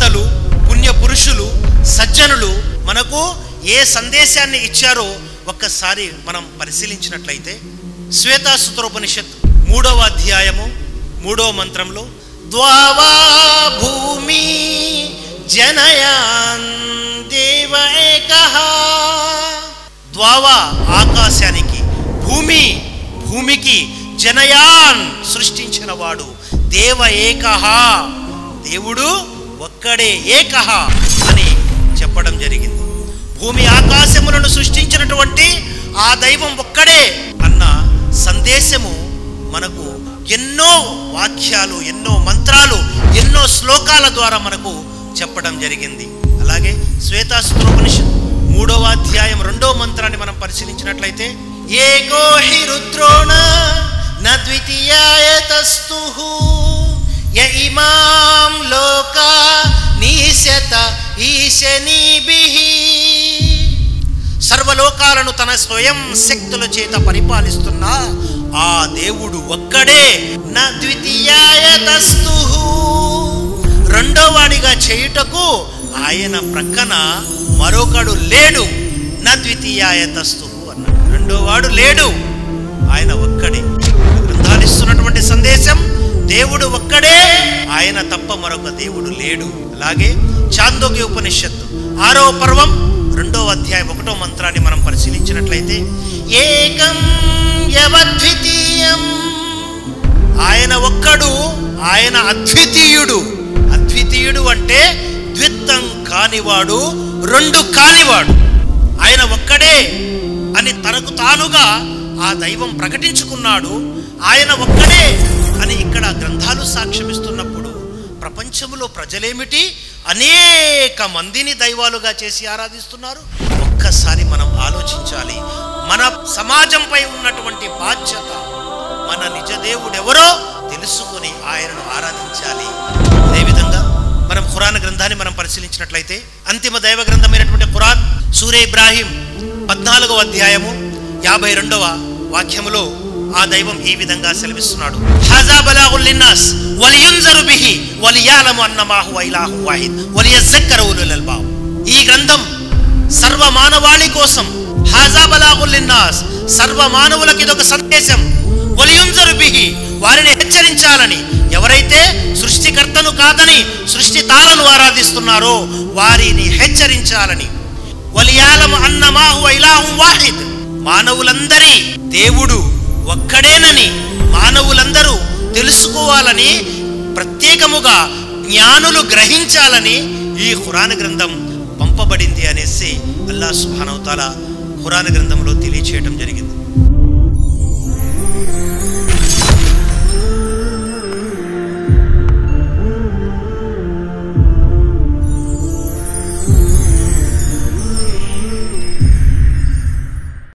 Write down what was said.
పెద్దలు పుణ్య పురుషులు సజ్జనులు మనకు ఏ సందేశాన్ని ఇచ్చారో ఒక్కసారి మనం పరిశీలించినట్లయితే శ్వేతాసుత్రోపనిషత్ మూడవ అధ్యాయము మూడవ మంత్రంలో ద్వావా భూమి జనయాన్ దేవ ఏకః ద్వావా ఆకాశానికి భూమి భూమికి జనయాన్ సృష్టించిన వాడు దేవ ఏకహ దేవుడు ఒక్కడే ఏకహ అని చెప్పడం జరిగింది భూమి ఆకాశములను సృష్టించినటువంటి ఆ దైవం ఒక్కడే అన్న సందేశము మనకు ఎన్నో వాక్యాలు ఎన్నో మంత్రాలు ఎన్నో శ్లోకాల ద్వారా మనకు చెప్పడం జరిగింది అలాగే శ్వేతాస్త్రోపనిషత్ మూడవ అధ్యాయం రెండవ మంత్రాన్ని మనం పరిశీలించినట్లయితే ఏకో హి రుద్రోణ నద్వితీయాయతస్తు య ఇమాం లోకా నీశత ఈశనీభిః సర్వలోకాలను తన స్వయం శక్తుల చేత పరిపాలిస్తున్న ఆ దేవుడు ఒక్కడే నా ద్వితీయాయతస్తు రెండోవాడిగా చేయుటకు ఆయన ప్రక్కన మరొకడు లేడు నా ద్వితీయాయతస్తు అన్నాడు రెండోవాడు లేడు ఆయన ఒక్కడే గ్రంథాలు ఇస్తున్నటువంటి సందేశం దేవుడు ఒక్కడే ఆయన తప్ప మరొక దేవుడు లేడు అలాగే చాందోగ్య ఉపనిషత్తు ఆరో పర్వం రెండో అధ్యాయం ఒకటో మంత్రాన్ని మనం పరిశీలించినట్లయితే ఏకం యవద్వితీయం ఆయన ఒక్కడు ఆయన అద్వితీయుడు అద్వితీయుడు అంటే ద్విత్తం కానివాడు రెండు కానివాడు ఆయన ఒక్కడే అని తనకు తానుగా ఆ దైవం ప్రకటించుకున్నాడు ఆయన ఒక్కడే అని ఇక్కడ గ్రంథాలు సాక్ష్యమిస్తున్నప్పుడు ప్రపంచంలో ప్రజలేమిటి అనేక మందిని దైవాలుగా చేసి ఆరాధిస్తున్నారు ఒక్కసారి మనం ఆలోచించాలి మన సమాజంపై ఉన్నటువంటి బాధ్యత మన నిజ దేవుడెవరో తెలుసుకొని ఆయనను ఆరాధించాలి అదేవిధంగా మనం ఖురాన్ గ్రంథాన్ని మనం పరిశీలించినట్లయితే అంతిమ దైవ గ్రంథమైనటువంటి ఖురాన్ సూర్య ఇబ్రాహీం పద్నాలుగవ అధ్యాయము యాభై రెండవ వాక్యములో ఆ దైవం ఈ విధంగా సెలవిస్తున్నాడు హాజా బలాగుల్ లిన్నాస్ వలియున్జరు బిహి వలియాలము అన్నమాహు ఇలాహు వాహిద్ వలియజ్జక్కరు ఉలుల్ అల్బాబ్ ఈ గ్రంథం సర్వ మానవాళి కోసం హాజా బలాగుల్ లిన్నాస్ సర్వ మానవులకి ఇదొక సందేశం వలియుంజరు బిహి వారిని హెచ్చరించాలని ఎవరైతే సృష్టికర్తను కాదని సృష్టితాలను ఆరాధిస్తున్నారో వారిని హెచ్చరించాలని వలియాలము అన్నమాహు ఇలాహు వాహిద్ మానవులందరి దేవుడు ఒక్కడేనని మానవులందరూ తెలుసుకోవాలని ప్రత్యేకముగా జ్ఞానులు గ్రహించాలని ఈ ఖురాన్ గ్రంథం పంపబడింది అనేసి అల్లా సుబ్హానహు తాలా ఖురాన్ గ్రంథంలో తెలియచేయడం జరిగింది